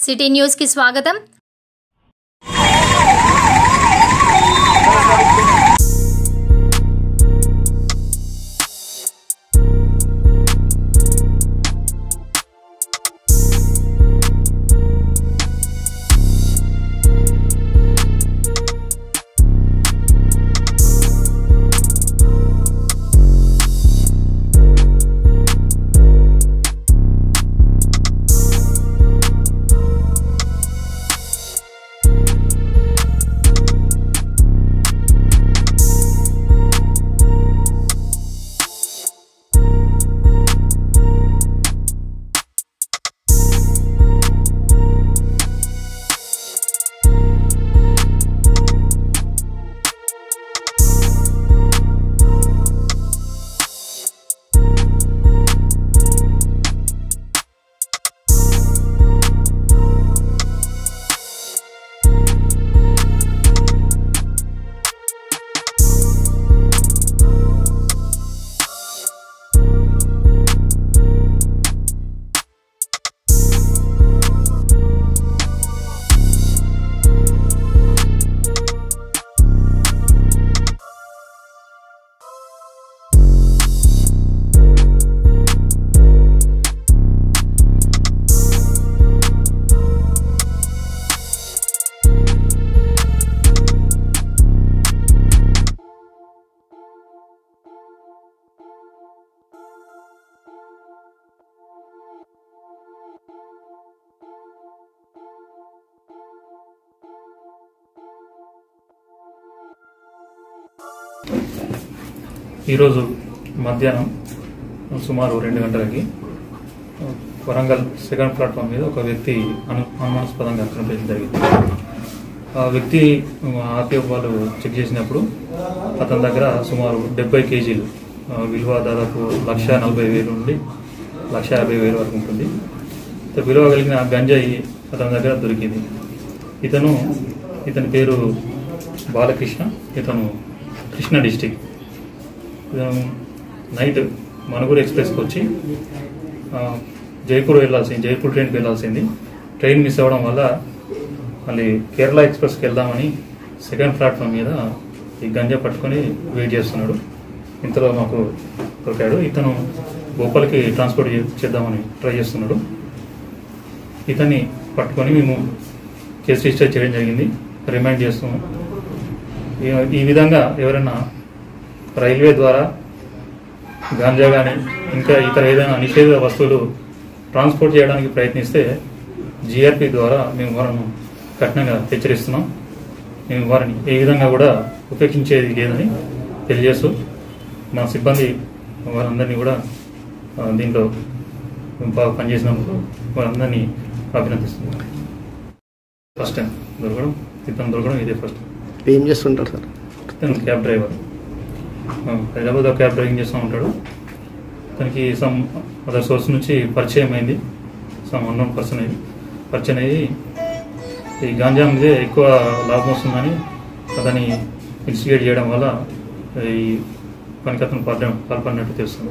city news కి స్వాగతం ఈరోజు మధ్యాహ్నం సుమారు రెండు గంటలకి వరంగల్ సెకండ్ ప్లాట్ఫామ్ మీద ఒక వ్యక్తి అను అనుమానాస్పదంగా కనిపించడం జరిగింది ఆ వ్యక్తి ఆర్టీఎఫ్ వాళ్ళు చెక్ చేసినప్పుడు అతని దగ్గర సుమారు డెబ్బై కేజీలు ఆ, విలువ దాదాపు లక్ష నలభై వేలు నుండి లక్ష యాభై వేలు వరకు ఉంటుంది ఇంత విలువ కలిగిన గంజాయి అతని దగ్గర దొరికింది ఇతను ఇతని పేరు బాలకృష్ణ ఇతను కృష్ణా డిస్టిక్ ఇతను నైట్ మనుగురు ఎక్స్ప్రెస్కి వచ్చి ఆ, జైపూర్ వెళ్ళాల్సింది జైపూర్ ట్రైన్కి వెళ్ళాల్సింది ట్రైన్ మిస్ అవ్వడం వల్ల మళ్ళీ కేరళ ఎక్స్ప్రెస్కి వెళ్దామని సెకండ్ ప్లాట్ఫామ్ మీద ఈ గంజా పట్టుకొని వెయిట్ చేస్తున్నాడు ఇంతలో మాకు దొరికాడు ఇతను భోపాల్కి ట్రాన్స్పోర్ట్ చే- చేద్దామని ట్రై చేస్తున్నాడు ఇతన్ని పట్టుకొని మేము కేసు రిజిస్టర్ చేయడం జరిగింది రిమైండ్ చేస్తున్నాము ఈ- ఈ విధంగా ఎవరైనా రైల్వే ద్వారా గాంజా కానీ ఇంకా ఇతర ఏదైనా నిషేధ వస్తువులు ట్రాన్స్పోర్ట్ చేయడానికి ప్రయత్నిస్తే జిఆర్పి ద్వారా మేము వారిని కఠినంగా హెచ్చరిస్తున్నాం మేము వారిని ఏ విధంగా కూడా ఉపేక్షించేది లేదని తెలియజేస్తూ మా సిబ్బంది వారందరినీ కూడా ఆ, దీంట్లో బాగా పనిచేసినందుకు వారందరినీ అభినందిస్తున్నాం ఫస్ట్ టైం దొరకడం ఇతను దొరకడం ఇదే ఫస్ట్ టైం ఏం చేస్తుంటారు సార్ తను క్యాబ్ డ్రైవర్ ఆ, హైదరాబాద్లో క్యాబ్ డ్రైవింగ్ చేస్తూ ఉంటాడు తనకి సమ్ అదర్ సోర్స్ నుంచి పరిచయం అయింది సమ్ అన్నోన్ పర్సన్ అయ్యి పరిచయం అయ్యి ఈ గాంజా మీదే ఎక్కువ లాభం వస్తుందని అతన్ని ఇన్స్టిగేట్ చేయడం వల్ల ఈ పనికి అతను పాల్పడినట్టు తెలుస్తుంది